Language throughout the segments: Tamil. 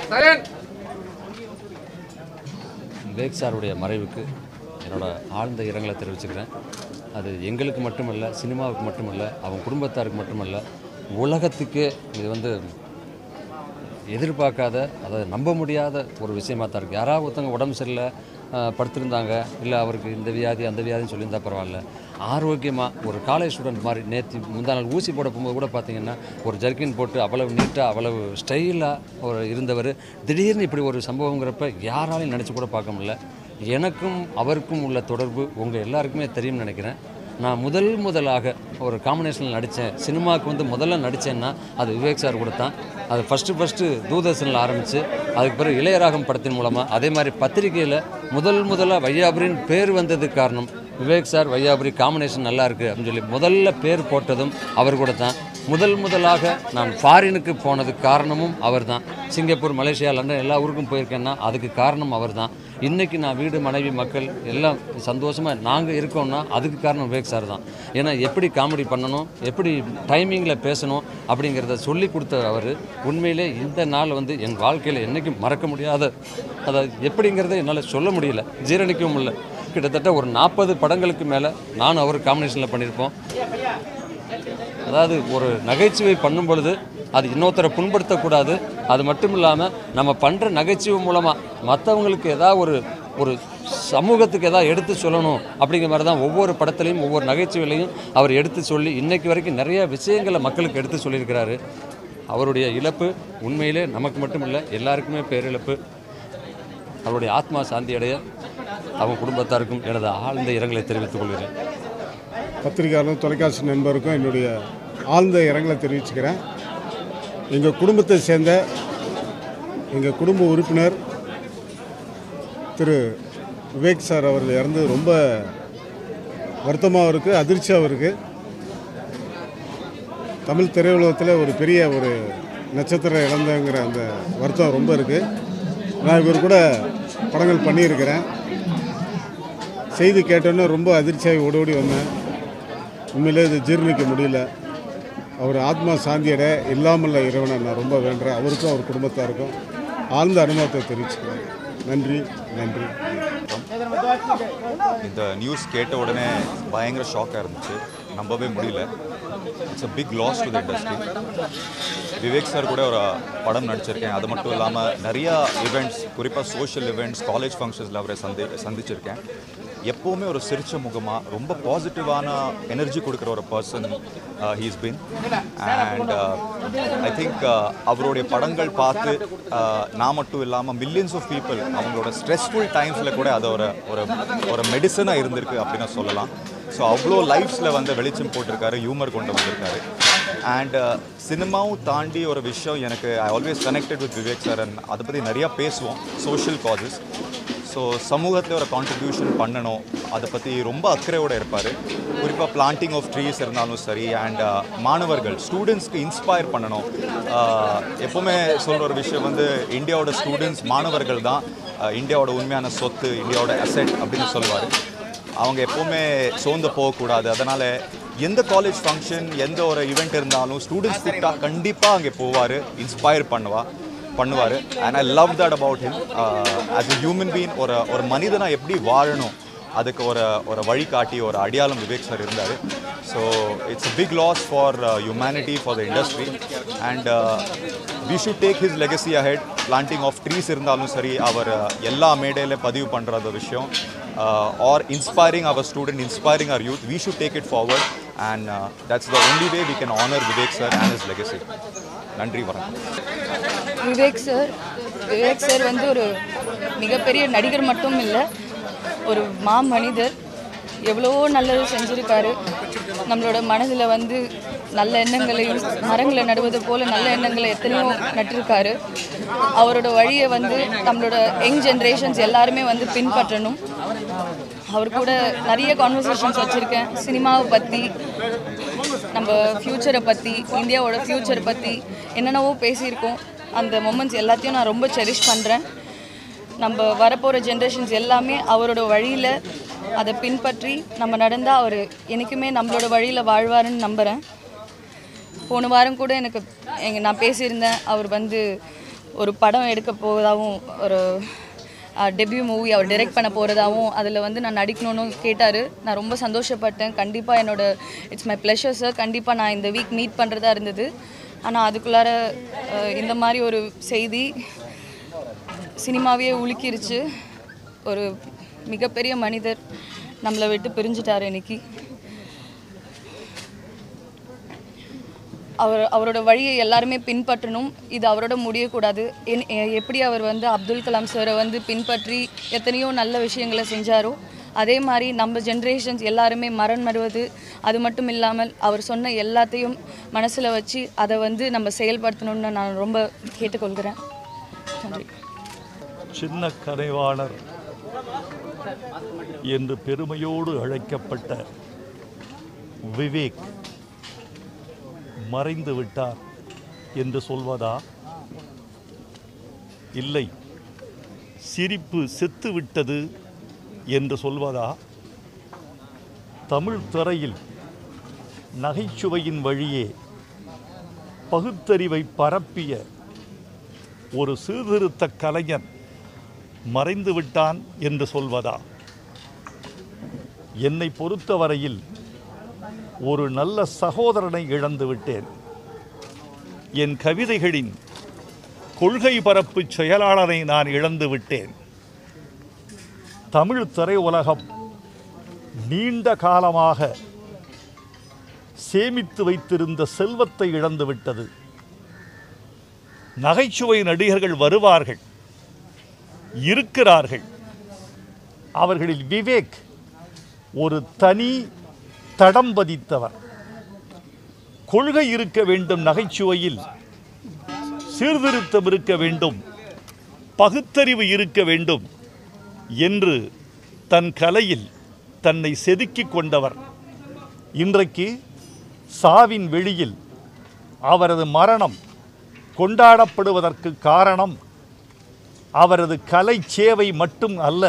விவேக் சாருடைய மறைவுக்கு என்னோட ஆழ்ந்த இரங்கலை தெரிவிச்சுக்கிறேன் அது எங்களுக்கு மட்டுமல்ல சினிமாவுக்கு மட்டுமல்ல அவங்க குடும்பத்தாருக்கு மட்டுமல்ல உலகத்துக்கே இது வந்து எதிர்பார்க்காத அதை நம்ப முடியாத ஒரு விஷயமா தான் இருக்குது யாராவது ஒருத்தவங்க உடம்பு சரியில்லை ஆஹ், படுத்திருந்தாங்க இல்லை அவருக்கு இந்த வியாதி அந்த வியாதின்னு சொல்லியிருந்தா பரவாயில்ல ஆரோக்கியமாக ஒரு காலேஜ் ஸ்டூடெண்ட் மாதிரி நேற்று முந்தா நாள் ஊசி போட போகும்போது கூட பார்த்தீங்கன்னா ஒரு ஜர்க்கின் போட்டு அவ்வளவு நீட்டாக அவ்வளவு ஸ்டைலாக ஒரு இருந்தவர் திடீர்னு இப்படி ஒரு சம்பவங்கிறப்ப யாராலையும் நினச்சி கூட பார்க்க முடியல எனக்கும் அவருக்கும் உள்ள தொடர்பு உங்கள் எல்லாருக்குமே தெரியும்னு நினைக்கிறேன் நான் முதல் முதலாக ஒரு காம்பினேஷனில் நடித்தேன் சினிமாவுக்கு வந்து முதல்ல நடித்தேன்னா அது விவேக் சார் கூட தான் அது ஃபஸ்ட்டு ஃபஸ்ட்டு தூர்தர்ஷனில் ஆரம்பித்து அதுக்கு பிறகு இளையராகம் படத்தின் மூலமாக அதே மாதிரி பத்திரிகையில் முதல் முதலாக வையாபுரின்னு பேர் வந்ததுக்கு காரணம் விவேக் சார் வையாபுரி காம்பினேஷன் நல்லா இருக்குது அப்படின்னு சொல்லி முதல்ல பேர் போட்டதும் அவர் கூட தான் முதல் முதலாக நான் ஃபாரினுக்கு போனதுக்கு காரணமும் அவர் தான் சிங்கப்பூர் மலேசியா லண்டன் எல்லா ஊருக்கும் போயிருக்கேன்னா அதுக்கு காரணம் அவர் தான் இன்றைக்கி நான் வீடு மனைவி மக்கள் எல்லாம் சந்தோஷமாக நாங்கள் இருக்கோம்னா அதுக்கு காரணம் விவேக் சார் தான் ஏன்னா எப்படி காமெடி பண்ணணும் எப்படி டைமிங்கில் பேசணும் அப்படிங்கிறத சொல்லி கொடுத்த அவர் உண்மையிலே இந்த நாள் வந்து என் வாழ்க்கையில் என்றைக்கும் மறக்க முடியாத அதை எப்படிங்கிறத என்னால் சொல்ல முடியல ஜீரணிக்கவும் முடியல கிட்டத்தட்ட ஒரு நாற்பது படங்களுக்கு மேலே நான் அவர் காம்பினேஷனில் பண்ணியிருப்போம் அதாவது ஒரு நகைச்சுவை பண்ணும் பொழுது அது இன்னொருத்தரை புண்படுத்தக்கூடாது அது மட்டும் இல்லாமல் நம்ம பண்ணுற நகைச்சுவை மூலமாக மற்றவங்களுக்கு ஏதாவது ஒரு ஒரு சமூகத்துக்கு ஏதாவது எடுத்து சொல்லணும் அப்படிங்கிற மாதிரி தான் ஒவ்வொரு படத்துலையும் ஒவ்வொரு நகைச்சுவையிலையும் அவர் எடுத்து சொல்லி இன்னைக்கு வரைக்கும் நிறைய விஷயங்களை மக்களுக்கு எடுத்து சொல்லியிருக்கிறாரு அவருடைய இழப்பு உண்மையிலே நமக்கு மட்டும் இல்லை எல்லாருக்குமே பேரிழப்பு அவருடைய ஆத்மா சாந்தி அடைய அவங்க குடும்பத்தாருக்கும் எனது ஆழ்ந்த இரங்கலை தெரிவித்துக் கொள்கிறேன் பத்திரிகையாளரும் தொலைக்காட்சி நண்பருக்கும் என்னுடைய ஆழ்ந்த இரங்கலை தெரிவிச்சுக்கிறேன் எங்கள் குடும்பத்தை சேர்ந்த எங்கள் குடும்ப உறுப்பினர் திரு விவேக் சார் அவர்கள் இறந்து ரொம்ப வருத்தமாகவும் இருக்குது அதிர்ச்சியாகவும் இருக்குது தமிழ் திரையுலகத்தில் ஒரு பெரிய ஒரு நட்சத்திரம் இழந்தங்கிற அந்த வருத்தம் ரொம்ப இருக்குது நான் இவர் கூட படங்கள் பண்ணியிருக்கிறேன் செய்தி கேட்டோன்னே ரொம்ப அதிர்ச்சியாகி ஓடி ஓடி வந்தேன் உண்மையிலே இது ஜீர்ணிக்க முடியல அவர் ஆத்மா சாந்தியடை இல்லாமல்ல இறைவனை நான் ரொம்ப வேண்டுறேன் அவருக்கும் அவர் குடும்பத்தாருக்கும் ஆழ்ந்த அனுபவத்தை தெரிவிச்சுக்கிறேன் நன்றி நன்றி இந்த நியூஸ் கேட்ட உடனே பயங்கர ஷாக்காக இருந்துச்சு நம்பவே முடியல it's a big loss to the industry Vivek sir கூட ஒரு படம் நடிச்சிருக்கேன் அது மட்டும் இல்லாமல் நிறையா ஈவெண்ட்ஸ் குறிப்பாக சோஷியல் ஈவெண்ட்ஸ் காலேஜ் ஃபங்க்ஷன்ஸில் அவரை சந்தி சந்திச்சிருக்கேன் எப்போவுமே ஒரு சிரிச்ச முகமாக ரொம்ப பாசிட்டிவான எனர்ஜி கொடுக்குற ஒரு person he's been and I think அவருடைய படங்கள் பார்த்து uh, நான் மட்டும் இல்லாமல் மில்லியன்ஸ் ஆஃப் பீப்புள் அவங்களோட ஸ்ட்ரெஸ்ஃபுல் டைம்ஸில் கூட அது ஒரு ஒரு ஒரு மெடிசனாக இருந்திருக்கு அப்படின்னு சொல்லலாம் ஸோ அவ்வளோ லைஃப்ஸில் வந்து வெளிச்சம் போட்டிருக்காரு ஹியூமர் கொண்டு வந்திருக்காரு அண்ட் சினிமாவும் தாண்டி ஒரு விஷயம் எனக்கு I always connected with Vivek sir and அதை பற்றி நிறையா பேசுவோம் சோஷியல் காசஸ் ஸோ சமூகத்தில் ஒரு கான்ட்ரிபியூஷன் பண்ணணும் அதை பற்றி ரொம்ப அக்கறையோடு இருப்பார் குறிப்பாக பிளான்டிங் ஆஃப் ட்ரீஸ் இருந்தாலும் சரி அண்ட் மாணவர்கள் ஸ்டூடெண்ட்ஸ்க்கு இன்ஸ்பயர் பண்ணணும் Uh, எப்போவுமே சொல்கிற ஒரு விஷயம் வந்து இந்தியாவோட ஸ்டூடெண்ட்ஸ் மாணவர்கள் தான் uh, இந்தியாவோட உண்மையான சொத்து இந்தியாவோட அசெட் அப்படின்னு சொல்லுவார் அவங்க எப்போவுமே சோர்ந்து போகக்கூடாது அதனால் எந்த காலேஜ் ஃபங்க்ஷன் எந்த ஒரு ஈவெண்ட் இருந்தாலும் ஸ்டூடெண்ட்ஸ் கூப்பிட்டா கண்டிப்பாக அங்கே போவார் இன்ஸ்பயர் பண்ணுவா பண்ணுவார் and I love that about him as a human being ஒரு ஒரு மனிதனா எப்படி வாழணும் அதுக்கு ஒரு ஒரு வழிகாட்டி ஒரு அடையாளம் விவேக் சார் இருந்தார் so it's a big loss for humanity for the industry and we should take his legacy ahead planting of trees இருந்தாலும் சரி அவர் uh, எல்லா மேடையில் பதிவு பண்ணுற விஷயம் ஆர் இன்ஸ்பைரிங் அவர் ஸ்டூடெண்ட் இன்ஸ்பைரிங் அவர் youth we should take it forward and that's the only way we can honour Vivek sir and his legacy நன்றி வணக்கம் விவேக் சார் விவேக் சார் வந்து ஒரு மிகப்பெரிய நடிகர் மட்டும் இல்லை ஒரு மா மனிதர் எவ்வளவோ நல்லது செஞ்சுருக்காரு நம்மளோட மனதில் வந்து நல்ல எண்ணங்களையும் மரங்களை நடுவது போல நல்ல எண்ணங்களை எத்தனையோ நட்டிருக்காரு அவரோட வழியை வந்து நம்மளோட யங் ஜென்ரேஷன்ஸ் எல்லாருமே வந்து பின்பற்றணும் அவர் கூட நிறைய கான்வர்சேஷன்ஸ் வச்சுருக்கேன் சினிமாவை பற்றி நம்ம ஃப்யூச்சரை பற்றி இந்தியாவோட ஃப்யூச்சரை பற்றி என்னென்னவோ பேசியிருக்கோம் அந்த மொமெண்ட்ஸ் எல்லாத்தையும் நான் ரொம்ப செரிஷ் பண்ணுறேன் நம்ம வரப்போகிற ஜென்ரேஷன்ஸ் எல்லாமே அவரோட வழியில் அதை பின்பற்றி நம்ம நடந்தால் அவர் என்றைக்குமே நம்மளோட வழியில் வாழ்வாருன்னு நம்புகிறேன் போன வாரம் கூட எனக்கு எங்க நான் பேசியிருந்தேன் அவர் வந்து ஒரு படம் எடுக்க போவதாகவும் ஒரு டெபியூ மூவி அவர் டைரக்ட் பண்ண போகிறதாகவும் அதில் வந்து நான் நடிக்கணும்னு கேட்டார் நான் ரொம்ப சந்தோஷப்பட்டேன் கண்டிப்பாக என்னோட இட்ஸ் மை ப்ளஷர் சார் கண்டிப்பாக நான் இந்த வீக் மீட் பண்ணுறதா இருந்தது ஆனால் அதுக்குள்ளார அஹ், இந்த மாதிரி ஒரு செய்தி சினிமாவே உலுக்கிருச்சு ஒரு மிகப்பெரிய மனிதர் நம்மளை விட்டு பிரிஞ்சிட்டார் இன்னைக்கு அவர் அவரோட வழியை எல்லாருமே பின்பற்றணும் இது அவரோட முடியக்கூடாது என்- எ- எப்படி அவர் வந்து அப்துல் கலாம் சாரை வந்து பின்பற்றி எத்தனையோ நல்ல விஷயங்களை செஞ்சாரோ அதே மாதிரி நம்ம ஜென்ரேஷன்ஸ் எல்லாருமே மரண் மறுவது அது மட்டும் இல்லாமல் அவர் சொன்ன எல்லாத்தையும் மனசில் வச்சு அதை வந்து நம்ம செயல்படுத்தணும்னு நான் ரொம்ப கேட்டுக்கொள்கிறேன் நன்றி சின்ன கதைவாளர் என்று பெருமையோடு அழைக்கப்பட்ட விவேக் மறைந்து விட்டார் என்று சொல்வதா இல்லை சிரிப்பு செத்து விட்டது என்று சொல்வதா தமிழ் திரையில் நகைச்சுவையின் வழியே பகுத்தறிவை பரப்பிய ஒரு சீர்திருத்த கலைஞன் மறைந்து விட்டான் என்று சொல்வதா என்னை பொறுத்தவரையில் ஒரு நல்ல சகோதரனை இழந்து விட்டேன் என் கவிதைகளின் கொள்கை பரப்பு செயலாளரை நான் இழந்து விட்டேன் தமிழ் திரையுலகம் நீண்ட காலமாக சேமித்து வைத்திருந்த செல்வத்தை இழந்து விட்டது நகைச்சுவை நடிகர்கள் வருவார்கள் இருக்கிறார்கள் அவர்களில் விவேக் ஒரு தனி தடம் பதித்தவர் கொள்கை இருக்க வேண்டும் நகைச்சுவையில் சீர்திருத்தம் இருக்க வேண்டும் பகுத்தறிவு இருக்க வேண்டும் என்று தன் கலையில் தன்னை செதுக்கிக் கொண்டவர் இன்றைக்கு சாவின் வெளியில் அவரது மரணம் கொண்டாடப்படுவதற்கு காரணம் அவரது கலை சேவை மட்டும் அல்ல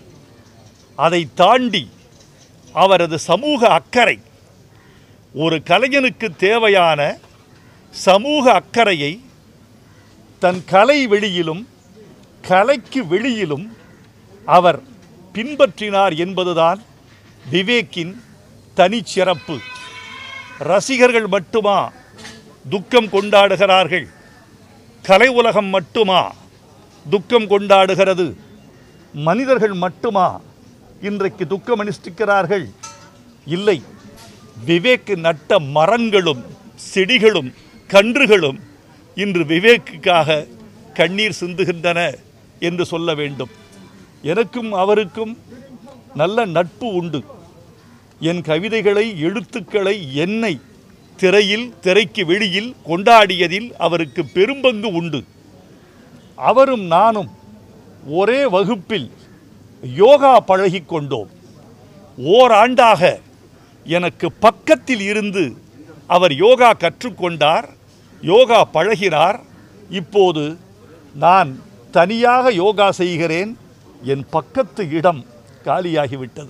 அதை தாண்டி அவரது சமூக அக்கறை ஒரு கலைஞனுக்கு தேவையான சமூக அக்கறையை தன் கலை வெளியிலும் கலைக்கு வெளியிலும் அவர் பின்பற்றினார் என்பதுதான் விவேக்கின் தனிச்சிறப்பு ரசிகர்கள் மட்டுமா துக்கம் கொண்டாடுகிறார்கள் கலை உலகம் மட்டுமா துக்கம் கொண்டாடுகிறது மனிதர்கள் மட்டுமா இன்றைக்கு துக்கம் அனுஷ்டிக்கிறார்கள் இல்லை விவேக் நட்ட மரங்களும் செடிகளும் கன்றுகளும் இன்று விவேக்குக்காக கண்ணீர் சிந்துகின்றன என்று சொல்ல வேண்டும் எனக்கும் அவருக்கும் நல்ல நட்பு உண்டு என் கவிதைகளை எழுத்துக்களை என்னை திரையில் திரைக்கு வெளியில் கொண்டாடியதில் அவருக்கு பெரும்பங்கு உண்டு அவரும் நானும் ஒரே வகுப்பில் யோகா பழகிக் கொண்டோம் ஓராண்டாக எனக்கு பக்கத்தில் இருந்து அவர் யோகா கற்றுக்கொண்டார் யோகா பழகினார் இப்போது நான் தனியாக யோகா செய்கிறேன் என் பக்கத்து இடம் காலியாகிவிட்டது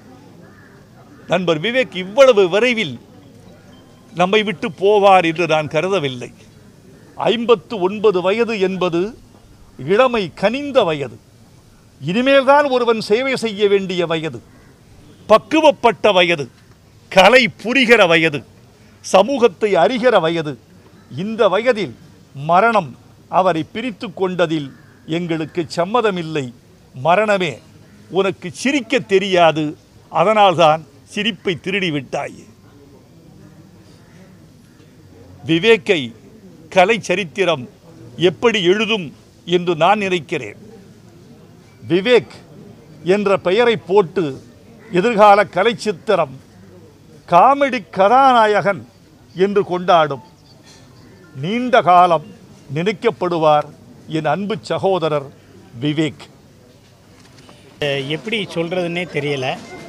நண்பர் விவேக் இவ்வளவு விரைவில் நம்மை விட்டு போவார் என்று நான் கருதவில்லை ஐம்பத்து ஒன்பது வயது என்பது இளமை கனிந்த வயது இனிமேல்தான் ஒருவன் சேவை செய்ய வேண்டிய வயது பக்குவப்பட்ட வயது கலை புரிகிற வயது சமூகத்தை அறிகிற வயது இந்த வயதில் மரணம் அவரை பிரித்து கொண்டதில் எங்களுக்கு சம்மதமில்லை மரணமே உனக்கு சிரிக்க தெரியாது அதனால்தான் சிரிப்பை திருடி விட்டாய் விவேக்கை கலை சரித்திரம் எப்படி எழுதும் என்று நான் நினைக்கிறேன் விவேக் என்ற பெயரை போட்டு எதிர்கால கலை சித்திரம் காமெடி கதாநாயகன் என்று கொண்டாடும் நீண்ட காலம் நினைக்கப்படுவார் என் அன்பு சகோதரர் விவேக் எப்படி சொல்கிறதுனே தெரியல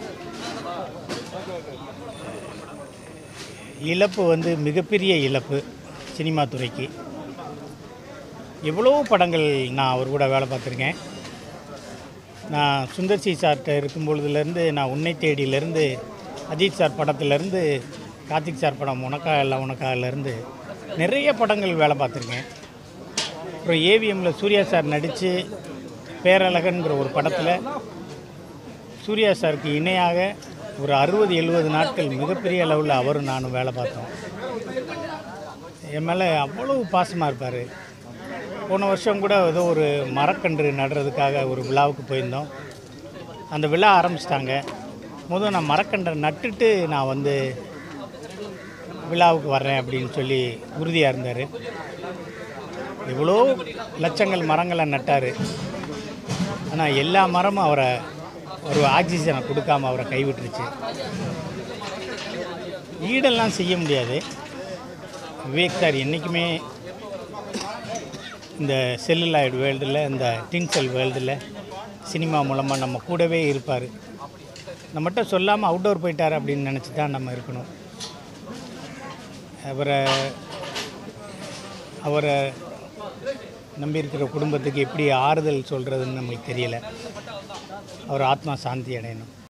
இழப்பு வந்து மிகப்பெரிய இழப்பு சினிமா துறைக்கு எவ்வளோ படங்கள் நான் அவர் கூட வேலை பார்த்துருக்கேன் நான் சுந்தர் சி சார்கிட்ட இருக்கும் பொழுதுலேருந்து நான் உன்னை தேடியிலேருந்து அஜித் சார் படத்துலேருந்து கார்த்திக் சார் படம் உனக்கா இல்லை உனக்காலேருந்து நிறைய படங்கள் வேலை பார்த்துருக்கேன் அப்புறம் ஏவிஎம்மில் சூர்யா சார் நடித்து பேரழகன்கிற ஒரு படத்தில் சூர்யா சாருக்கு இணையாக ஒரு அறுபது எழுபது நாட்கள் மிகப்பெரிய அளவில் அவரும் நானும் வேலை பார்த்தோம் என் மேலே அவ்வளவு பாசமாக இருப்பார் போன வருஷம் கூட ஏதோ ஒரு மரக்கன்று நடுறதுக்காக ஒரு விழாவுக்கு போயிருந்தோம் அந்த விழா ஆரம்பிச்சிட்டாங்க முதல் நான் மரக்கன்றை நட்டுட்டு நான் வந்து விழாவுக்கு வர்றேன் அப்படின்னு சொல்லி உறுதியாக இருந்தார் எவ்வளோ லட்சங்கள் மரங்களை நட்டார் ஆனால் எல்லா மரமும் அவரை ஒரு ஆக்சிஜனை கொடுக்காம அவரை கைவிட்டுருச்சு ஈடெல்லாம் செய்ய முடியாது விவேக் சார் என்றைக்குமே இந்த செல்லுலாய்டு வேர்ல்டில் இந்த டின்செல் வேர்ல்டில் சினிமா மூலமாக நம்ம கூடவே இருப்பார் நம்மகிட்ட சொல்லாமல் அவுட்டோர் போயிட்டார் அப்படின்னு நினச்சி தான் நம்ம இருக்கணும் அவரை அவரை நம்பியிருக்கிற குடும்பத்துக்கு எப்படி ஆறுதல் சொல்கிறதுன்னு நமக்கு தெரியல அவர் ஆத்மா சாந்தி அடையணும்